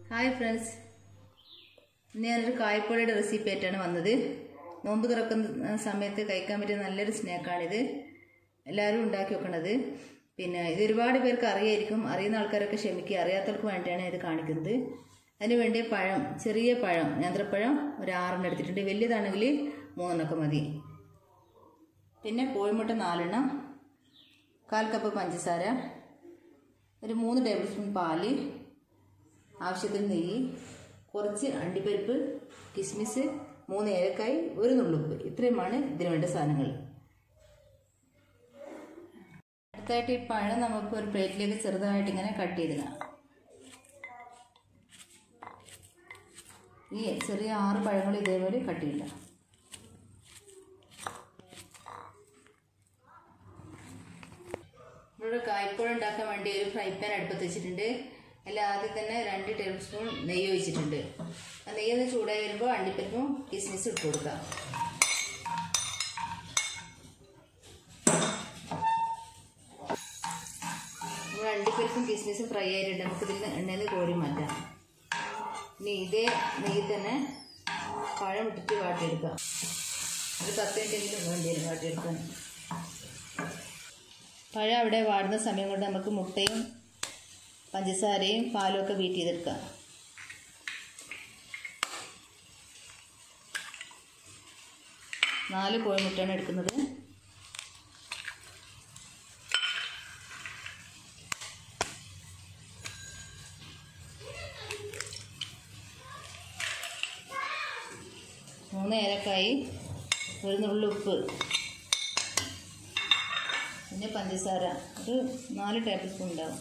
hi friends ഇന്ന് ഞാനൊരു കായ്പൊടിയുടെ recipe ആയിട്ടാണ് വന്നത് നോമ്പ് തുറക്കുന്ന സമയത്ത് കഴിക്കാൻ പറ്റിയ നല്ലൊരു സ്നാക്കാണിത് എല്ലാവരും ഉണ്ടാക്കി വെക്കണത് പിന്നെ ഇത് ഒരുപാട് പേർക്ക് അറിയായിരിക്കും അറിയുന്ന ആൾക്കാരൊക്കെ ക്ഷമിക്കുക അറിയാത്തവർക്ക് വേണ്ടിയാണ് ഇത് കാണിക്കുന്നത് അതിന് വേണ്ടി പഴം ചെറിയ പഴം നേന്ത്രപ്പഴം ഒരു ആറെണ്ണം എടുത്തിട്ടുണ്ട് വലിയതാണെങ്കിൽ മൂന്നെണ്ണമൊക്കെ മതി പിന്നെ കോഴിമുട്ട നാലെണ്ണം കാൽ കപ്പ് പഞ്ചസാര ഒരു മൂന്ന് ടേബിൾ സ്പൂൺ പാല് ആവശ്യത്തിന് നെയ്യ് കുറച്ച് അണ്ടിപ്പരിപ്പ് കിസ്മിസ് മൂന്ന് ഏലക്കായ് ഒരു നുള്ളുപ്പ് ഇത്രയുമാണ് ഇതിന് വേണ്ട സാധനങ്ങൾ അടുത്തായിട്ട് ഈ പഴം നമുക്ക് ഒരു പ്ലേറ്റിലേക്ക് ചെറുതായിട്ട് ഇങ്ങനെ കട്ട് ചെയ്തിടാം ഈ ചെറിയ ആറ് പഴങ്ങൾ ഇതേപോലെ കട്ട് ചെയ്യില്ല ഇവിടെ കായ്പഴം ഉണ്ടാക്കാൻ വേണ്ടി ഒരു ഫ്രൈ പാൻ അടുപ്പത്ത് വെച്ചിട്ടുണ്ട് അതിൽ ആദ്യം തന്നെ രണ്ട് ടേബിൾ സ്പൂൺ നെയ്യ് ഒഴിച്ചിട്ടുണ്ട് ആ നെയ്യ് ഒന്ന് ചൂടായി വരുമ്പോൾ അണ്ടിപ്പരിപ്പും കിസ്മിസും ഇട്ട് കൊടുക്കാം നമ്മൾ അണ്ടിപ്പരിപ്പും കിസ്മിസും ഫ്രൈ ആയിട്ടുണ്ട് നമുക്ക് ഇതിൽ എണ്ണയിൽ നിന്ന് കോരി മാറ്റാം ഇനി ഇതേ നെയ്യിൽ തന്നെ പഴം ഇട്ടിട്ട് വാട്ടിയെടുക്കാം ഒരു പത്ത് മിനിറ്റെങ്കിലും വേണ്ടി വരും വാട്ടിയെടുക്കാൻ പഴം അവിടെ വാടുന്ന സമയം കൊണ്ട് നമുക്ക് മുട്ടയും പഞ്ചസാരയും പാലും ഒക്കെ ബീറ്റ് ചെയ്തെടുക്കാം നാല് കോഴിമുട്ടയാണ് എടുക്കുന്നത് മൂന്ന് ഏലക്കായി ഒരു നുള്ളു ഉപ്പ് പിന്നെ പഞ്ചസാര ഒരു നാല് ടേബിൾ സ്പൂൺ ഉണ്ടാവും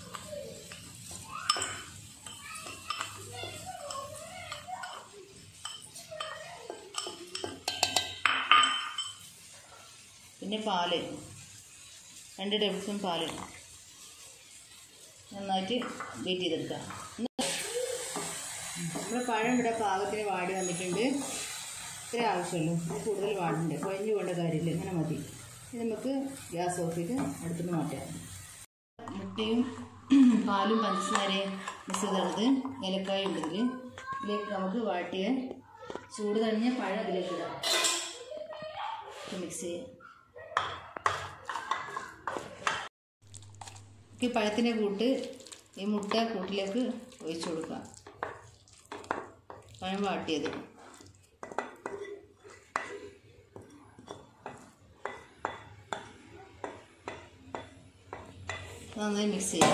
പിന്നെ പാല് രണ്ട് ടേബിൾ സ്പൂൺ പാല് നന്നായിട്ട് ബീറ്റ് ചെയ്തെടുക്കാം നമ്മുടെ പഴം ഇവിടെ പാകത്തിന് വാടി വന്നിട്ടുണ്ട് ഇത്രേ ആവശ്യമുള്ളൂ ഇത് കൂടുതൽ വാടണ്ടേ കുഴഞ്ഞു പോകേണ്ട കാര്യമില്ല ഇങ്ങനെ മതി ഇത് നമുക്ക് ഗ്യാസ് ഓഫ് ചെയ്ത് അടുത്തുനിന്ന് മാറ്റാം മുട്ടയും പാലും പഞ്ചസാരയും മിക്സ് ചെയ്തത് ഏലക്കായ ഉണ്ട് ഇതിൽ ഇതിലേക്ക് നമുക്ക് വാട്ടിയ ചൂട് തണിഞ്ഞ പഴം അതിലേക്ക് ഇടാം മിക്സ് ചെയ്യാം ഈ പഴത്തിൻ്റെ കൂട്ട് ഈ മുട്ട കൂട്ടിലേക്ക് ഒഴിച്ചു കൊടുക്കാം പഴം വാട്ടിയത് നന്നായി മിക്സ് ചെയ്യാം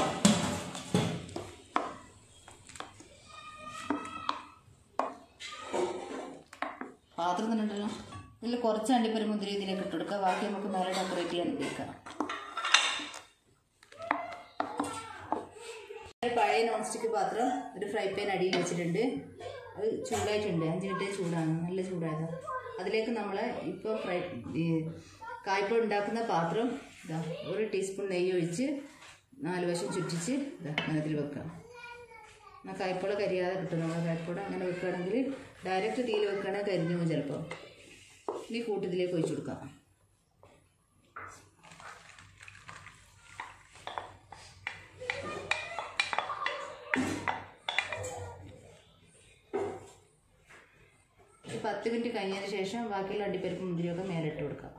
പാത്രം തന്നെ ഉണ്ടല്ലോ ഇതിൽ കുറച്ച് അണ്ടിപ്പരി മുന്തിരി ഇതിലേക്ക് ഇട്ട് കൊടുക്കുക ബാക്കി നമുക്ക് മേലെ ഡെക്കറേറ്റ് ചെയ്യാൻ ഉപയോഗിക്കാം പഴയ നോൺ സ്റ്റിക്ക് പാത്രം ഒരു ഫ്രൈ പാൻ അടിയിൽ വെച്ചിട്ടുണ്ട് അത് ചൂടായിട്ടുണ്ട് അഞ്ച് മിനിറ്റ് ചൂടാണ് നല്ല ചൂടായത് അതിലേക്ക് നമ്മൾ ഇപ്പോൾ ഫ്രൈ ഈ കായ്പ ഉണ്ടാക്കുന്ന പാത്രം ഇതാ ഒരു ടീസ്പൂൺ നെയ്യ് ഒഴിച്ച് നാല് വശം ചുറ്റിച്ച് ഇതാ അതിൽ വെക്കാം എന്നാൽ കായ്പോള കരിയാതെ കിട്ടും നമ്മൾ കായ്പോള അങ്ങനെ വെക്കുകയാണെങ്കിൽ ഡയറക്റ്റ് തീയിൽ വെക്കുകയാണെങ്കിൽ കരിഞ്ഞു പോകും ചിലപ്പോൾ ഇനി കൂട്ടത്തിലേക്ക് ഒഴിച്ചു കൊടുക്കാം പത്ത് മിനിറ്റ് കഴിഞ്ഞതിന് ശേഷം ബാക്കിയുള്ള അണ്ടിപ്പരിപ്പ് മുന്തിരിയൊക്കെ മേലിട്ട് കൊടുക്കാം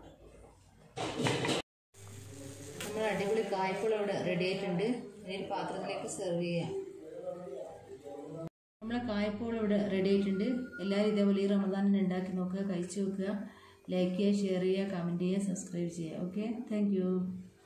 നമ്മൾ അടിപൊളി കായ്പുള ഇവിടെ റെഡി ആയിട്ടുണ്ട് ഇനി പാത്രത്തിലേക്ക് സെർവ് ചെയ്യാം നമ്മളെ കായ്പുള ഇവിടെ റെഡി ആയിട്ടുണ്ട് എല്ലാവരും ഇതേപോലെ ഈ റമദാനിന് ഉണ്ടാക്കി നോക്കുക കഴിച്ചു നോക്കുക ലൈക്ക് ചെയ്യുക ഷെയർ ചെയ്യുക കമൻറ്റ് ചെയ്യുക സബ്സ്ക്രൈബ് ചെയ്യുക ഓക്കെ താങ്ക്